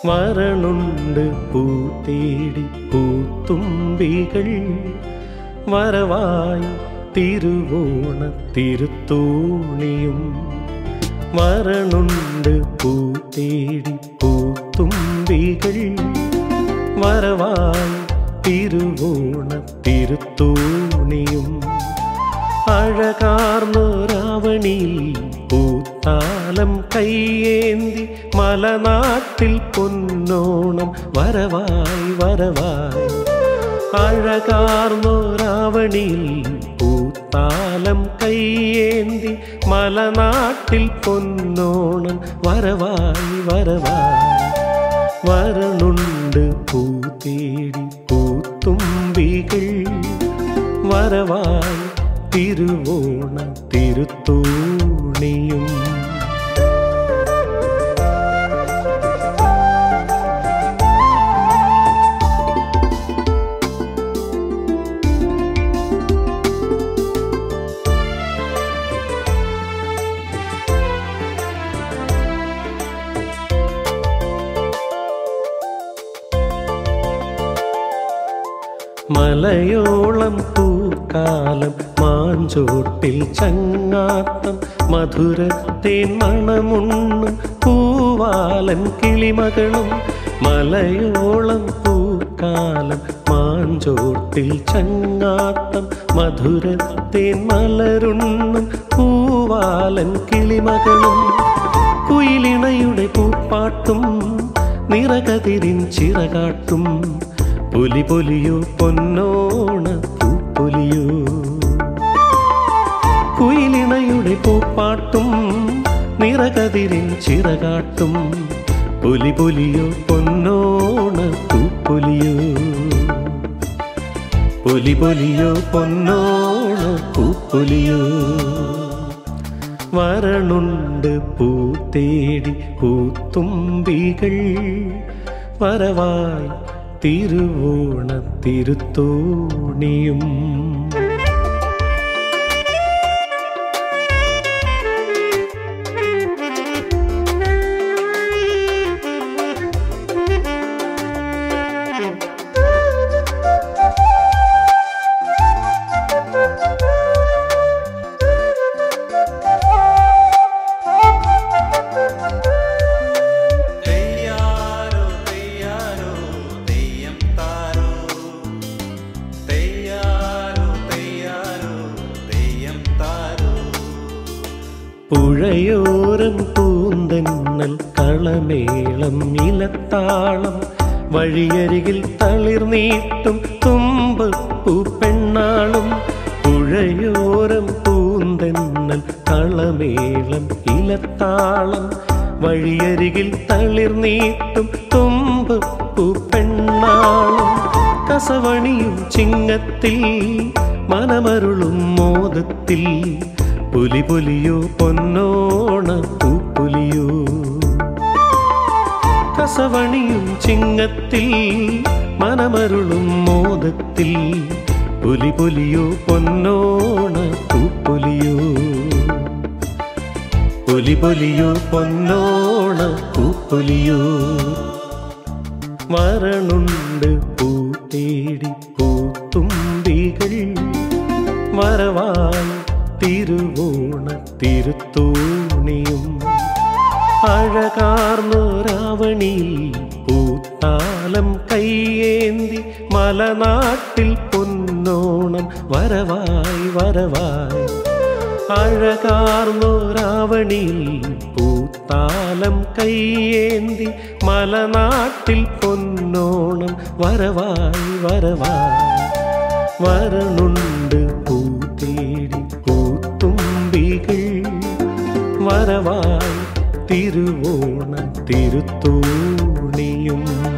വരണുണ്ട് പൂത്തേടി പൂത്തുമ്പികൾ വരവായി തിരുവോണ തിരുത്തോണിയും വരണുണ്ട് പൂത്തേടി പൂത്തുമ്പികൾ വരവായി തിരുവോണ തിരുത്തോണിയും അഴകാർന്നൊരാവണിയിൽ പൂത്താലം കയ്യേന്തി മലനാട്ടിൽ പൊന്നോണം വരവായി വരവായി അഴകാർന്നൊരാവണിയിൽ പൂത്താലം കയ്യേന്തി മലനാട്ടിൽ പൊന്നോണം വരവായി വരവായി വരണുണ്ട് പൂത്തേടി പൂത്തുമ്പികൾ വരവായി തിരുവോണ തിരുത്തോണിയും മലയോളം പൂക്കാലം മാഞ്ചോട്ടിൽ ചങ്ങാത്തം മധുരത്തേൻ മണമുണ്ണും പൂവാലൻ കിളിമകളും മലയോളം പൂക്കാലം മാഞ്ചോട്ടിൽ ചങ്ങാത്തം മധുരത്തേൻ മലരുണ്ണും പൂവാലൻ കിളിമകളും കുയിലിണയുടെ പൂപ്പാട്ടും നിറകതിരിൻ ചിറകാട്ടും പൊലി പൊലിയോ പൊന്നോണ പൂപ്പൊലിയോ കുയിലിണയുടെ പൂപ്പാട്ടും നിറകതിരിൻ ചിറകാട്ടും പൊലി പൊലിയോ പൊന്നോണ പൂപ്പൊലിയോ പൊലി പൊലിയോ പൊന്നോണ പൂപ്പൊലിയോ വരണുണ്ട് പൂത്തേടി പൂത്തുമ്പികൾ വരവായി തിരുവോണ തിരുത്തോണിയും തെയ്യാരോ തെയ്യാരോ തെയ്യം താരോ തെയ്യാരോ തെയ്യാരോ തെയ്യം താരോ പുഴയോരം പൂന്തന്നൽ കളമേളം ഇലത്താളം വഴിയരികിൽ തളിർ നീട്ടും തുമ്പപ്പൂ പെണ്ണാളും പുഴയോരം പൂന്തന്നൽ കളമേളം ഇലത്താളം വഴിയരികിൽ തളിർ നീട്ടും തുമ്പപ്പൂ പെണ്ണാളും കസവണിയും ചിങ്ങത്തിൽ മനമരുളും മോദത്തിൽ പുലി പുലിയോ പൊന്നോണ പൂപ്പുലിയോ കസവണിയും ചിങ്ങത്തിൽ മനമരുളും മോദത്തിൽ പുലി പുലിയോ പൊന്നോണ പൂപ്പുലിയോ പുലി പുലിയോ പൊന്നോണ പൂപ്പുലിയോ വരണുണ്ട് പൂത്തേടി പൂത്തുമ്പികൾ വരവായി തിരുവോണ തിരുത്തോണിയും അഴകാർന്നൊരാവണിയിൽ പൂത്താലം കയ്യേന്തി മലനാട്ടിൽ പൊന്നോണം വരവായി വരവായി അഴകാർന്നൊരാവണിയിൽ പൂത്താലം കയ്യേന്തി മലനാട്ടിൽ പൊന്നോണം വരവായി വരവായി വരണുണ്ട് പൂത്തേടി പൂത്തുമ്പികൾ വരവായി തിരുവോണ തിരുത്തോണിയും